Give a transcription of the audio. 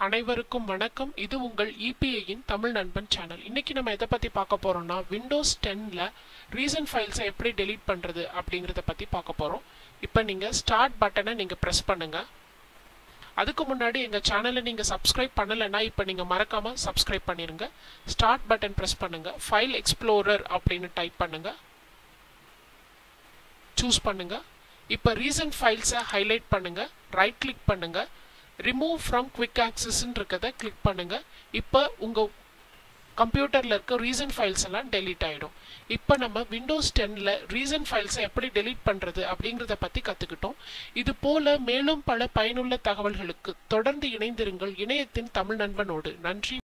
அனைவருக்கும் வணக்கம் இது உங்கள் இபிஐயின் தமிழ் நண்பன் சேனல் இன்னைக்கு நம்ம எதை பத்தி பார்க்க போறோம்னா விண்டோஸ் டென்ல ரீசன்ட் ஃபைல்ஸை எப்படி டெலீட் பண்றது அப்படிங்கறத பத்தி பார்க்க போறோம் இப்போ நீங்க ஸ்டார்ட் பட்டனை நீங்க பிரஸ் பண்ணுங்க அதுக்கு முன்னாடி எங்க சேனலை நீங்க சப்ஸ்கிரைப் பண்ணலைன்னா இப்போ நீங்க மறக்காம சப்ஸ்கிரைப் பண்ணிருங்க ஸ்டார்ட் பட்டன் பிரஸ் பண்ணுங்க ஃபைல் எக்ஸ்ப்ளோரர் அப்படின்னு டைப் பண்ணுங்க சூஸ் பண்ணுங்க இப்போ ரீசன்ட் ஃபைல்ஸை ஹைலைட் பண்ணுங்க ரைட் கிளிக் பண்ணுங்க ரிமூவ் ஃப்ரம் குவிக் ஆக்சஸ்ன்னு இருக்கிறத கிளிக் பண்ணுங்க இப்போ உங்க கம்ப்யூட்டர்ல இருக்க ரீசன்ட் ஃபைல்ஸ் எல்லாம் டெலீட் ஆயிடும் இப்போ நம்ம விண்டோஸ் டென்ல ரீசன்ட் ஃபைல்ஸை எப்படி டெலீட் பண்றது அப்படிங்கிறத பத்தி கத்துக்கிட்டோம் இது போல மேலும் பல பயனுள்ள தகவல்களுக்கு தொடர்ந்து இணைந்திருங்கள் இணையத்தின் தமிழ் நண்பனோடு நன்றி